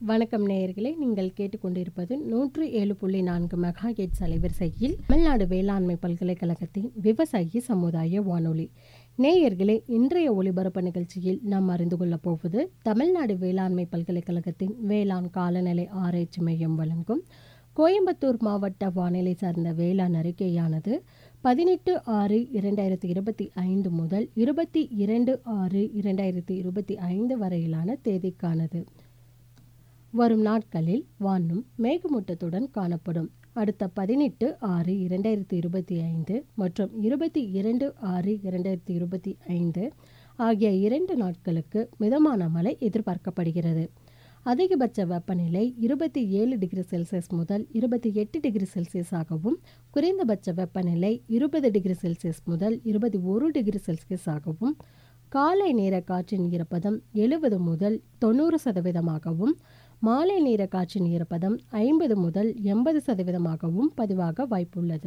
வணக்கம் நேயர்களே நீங்கள் கேட்டுக்கொண்டிருப்பது நூற்று ஏழு புள்ளி நான்கு மெகா ஹெட்ஸ் அலைவரிசையில் தமிழ்நாடு வேளாண்மை பல்கலைக்கழகத்தின் விவசாயி சமுதாய வானொலி நேயர்களே இன்றைய ஒளிபரப்பு நிகழ்ச்சியில் நாம் அறிந்து கொள்ளப் போவது தமிழ்நாடு வேளாண்மை பல்கலைக்கழகத்தின் வேளாண் காலநிலை ஆராய்ச்சி மையம் வழங்கும் கோயம்புத்தூர் மாவட்ட வானிலை சார்ந்த வேளாண் அறிக்கையானது பதினெட்டு ஆறு இரண்டாயிரத்தி இருபத்தி ஐந்து முதல் இருபத்தி இரண்டு ஆறு இரண்டாயிரத்தி இருபத்தி ஐந்து வரையிலான தேதிக்கானது வரும் நாட்களில் வானம் மேகமூட்டத்துடன் காணப்படும் அடுத்த பதினெட்டு ஆறு இரண்டாயிரத்தி இருபத்தி ஐந்து மற்றும் இருபத்தி இரண்டு ஆறு இரண்டாயிரத்தி இருபத்தி ஐந்து ஆகிய இரண்டு நாட்களுக்கு மிதமான மழை எதிர்பார்க்கப்படுகிறது அதிகபட்ச வெப்பநிலை இருபத்தி ஏழு டிகிரி செல்சியஸ் முதல் இருபத்தி எட்டு டிகிரி செல்சியஸாகவும் குறைந்தபட்ச வெப்பநிலை இருபது டிகிரி செல்சியஸ் முதல் இருபத்தி ஒரு டிகிரி செல்சியஸாகவும் காலை நேர காற்றின் ஈரப்பதம் எழுபது முதல் தொண்ணூறு சதவீதமாகவும் மாலை நேர காற்றின் ஈரப்பதம் ஐம்பது முதல் எண்பது சதவீதமாகவும் பதிவாக வாய்ப்புள்ளது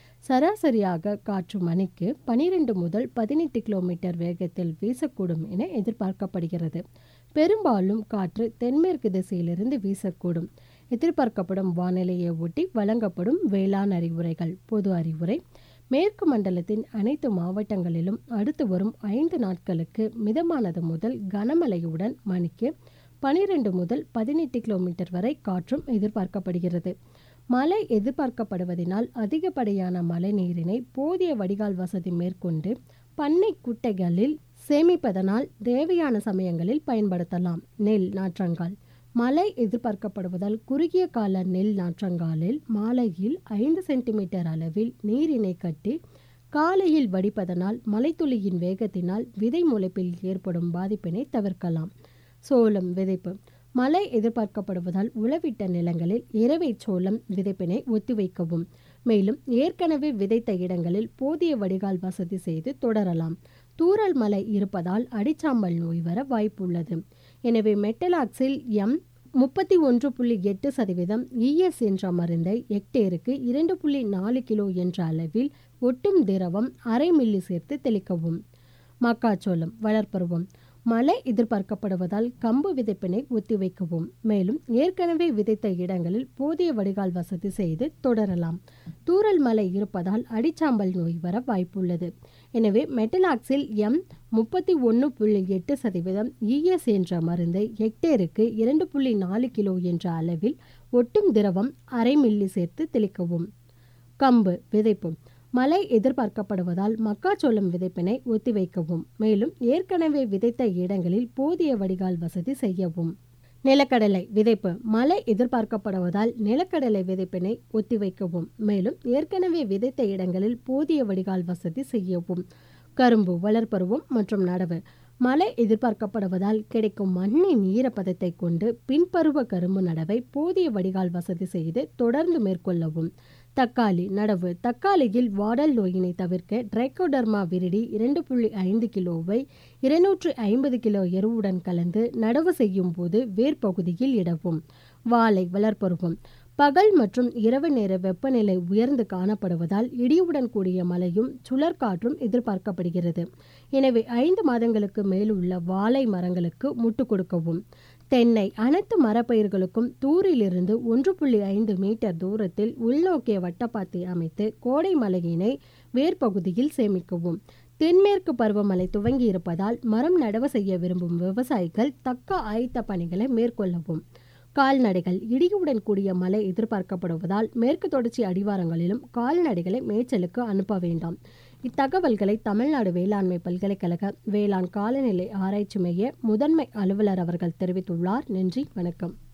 சராசரியாக காற்று மணிக்கு பனிரெண்டு முதல் பதினெட்டு கிலோமீட்டர் வேகத்தில் வீசக்கூடும் என எதிர்பார்க்கப்படுகிறது பெரும்பாலும் காற்று தென்மேற்கு திசையிலிருந்து வீசக்கூடும் எதிர்பார்க்கப்படும் வானிலையை ஒட்டி வழங்கப்படும் வேளாண் அறிவுரைகள் பொது அறிவுரை மேற்கு மண்டலத்தின் அனைத்து மாவட்டங்களிலும் அடுத்து வரும் ஐந்து நாட்களுக்கு மிதமானது முதல் கனமழையுடன் மணிக்கு பனிரெண்டு முதல் பதினெட்டு கிலோமீட்டர் வரை காற்றும் எதிர்பார்க்கப்படுகிறது மழை எதிர்பார்க்கப்படுவதனால் அதிகப்படியான மழை நீரினை போதிய வடிகால் வசதி மேற்கொண்டு பண்ணை குட்டைகளில் சேமிப்பதனால் தேவையான சமயங்களில் பயன்படுத்தலாம் நெல் நாற்றங்கால் மழை எதிர்பார்க்கப்படுவதால் குறுகிய கால நெல் நாற்றங்காலில் மாலையில் ஐந்து சென்டிமீட்டர் அளவில் நீரினை கட்டி காலையில் வடிப்பதனால் மழைத்துளியின் வேகத்தினால் விதை முளைப்பில் ஏற்படும் பாதிப்பினை தவிர்க்கலாம் சோளம் விதைப்பு மழை எதிர்பார்க்கப்படுவதால் உழவிட்ட நிலங்களில் இரவை சோளம் விதைப்பினை ஒத்திவைக்கவும் மேலும் ஏற்கனவே விதைத்த இடங்களில் போதிய வடிகால் வசதி செய்து தொடரலாம் தூறல் மழை இருப்பதால் அடிச்சாம்பல் நோய் வர வாய்ப்புள்ளது எனவே மெட்டலாக்சில் எம் முப்பத்தி ஒன்று புள்ளி எட்டு சதவீதம் இஎஸ் என்ற மருந்தை ஹெக்டேருக்கு இரண்டு புள்ளி நாலு கிலோ என்ற அளவில் ஒட்டும் திரவம் அரை மில்லி சேர்த்து தெளிக்கவும் மக்காச்சோளம் வளர்ப்பருவம் மழை எதிர்பார்க்கப்படுவதால் கம்பு விதைப்பினை ஒத்திவைக்கவும் மேலும் ஏற்கனவே விதைத்த இடங்களில் போதிய வடிகால் வசதி செய்து தொடரலாம் தூறல் மழை இருப்பதால் அடிச்சாம்பல் நோய் வர வாய்ப்புள்ளது எனவே மெட்டலாக்சில் எம் முப்பத்தி ஒன்று புள்ளி எட்டு சதவீதம் இஎஸ் என்ற மருந்தை ஹெக்டேருக்கு இரண்டு புள்ளி நாலு கிலோ என்ற அளவில் ஒட்டும் திரவம் அரை மில்லி சேர்த்து தெளிக்கவும் கம்பு விதைப்பு மழை எதிர்பார்க்கப்படுவதால் மக்காச்சோளம் விதைப்பினை ஒத்திவைக்கவும் மேலும் ஏற்கனவே விதைத்த இடங்களில் போதிய வடிகால் வசதி செய்யவும் நிலக்கடலை விதைப்பு மழை எதிர்பார்க்கப்படுவதால் நிலக்கடலை விதைப்பினை ஒத்திவைக்கவும் மேலும் ஏற்கனவே விதைத்த இடங்களில் போதிய வடிகால் வசதி செய்யவும் கரும்பு வளர்ப்பருவம் மற்றும் நடவு மழை எதிர்பார்க்கப்படுவதால் கிடைக்கும் மண்ணின் ஈரப்பதத்தை கொண்டு பின்பருவ கரும்பு நடவை போதிய வடிகால் வசதி செய்து தொடர்ந்து மேற்கொள்ளவும் தக்காளி நடவு தக்காளியில் வாடல் நோயினை தவிர்க்க ட்ரைகோடர்மா விரிடி இரண்டு புள்ளி ஐந்து கிலோவை இருநூற்று ஐம்பது கிலோ எருவுடன் கலந்து நடவு செய்யும் போது வேர்பகுதியில் இடவும் வாழை வளர்ப்பருவம் பகல் மற்றும் இரவு நேர வெப்பநிலை உயர்ந்து காணப்படுவதால் இடியுடன் கூடிய மழையும் சுழற்காற்றும் எதிர்பார்க்கப்படுகிறது எனவே ஐந்து மாதங்களுக்கு மேலுள்ள வாழை மரங்களுக்கு முட்டு கொடுக்கவும் தென்னை அனைத்து மரப்பயிர்களுக்கும் தூரிலிருந்து ஒன்று புள்ளி ஐந்து மீட்டர் தூரத்தில் உள்நோக்கிய வட்டப்பாத்தி அமைத்து கோடை மழையினை வேர்பகுதியில் சேமிக்கவும் தென்மேற்கு பருவமழை துவங்கி இருப்பதால் மரம் நடவு செய்ய விரும்பும் விவசாயிகள் தக்க ஆயத்த பணிகளை மேற்கொள்ளவும் கால்நடைகள் இடியுடன் கூடிய மழை எதிர்பார்க்கப்படுவதால் மேற்கு தொடர்ச்சி அடிவாரங்களிலும் கால்நடைகளை மேய்ச்சலுக்கு அனுப்ப வேண்டாம் இத்தகவல்களை தமிழ்நாடு வேளாண்மை பல்கலைக்கழக வேளாண் காலநிலை ஆராய்ச்சி மைய முதன்மை அலுவலர் அவர்கள் தெரிவித்துள்ளார் நன்றி வணக்கம்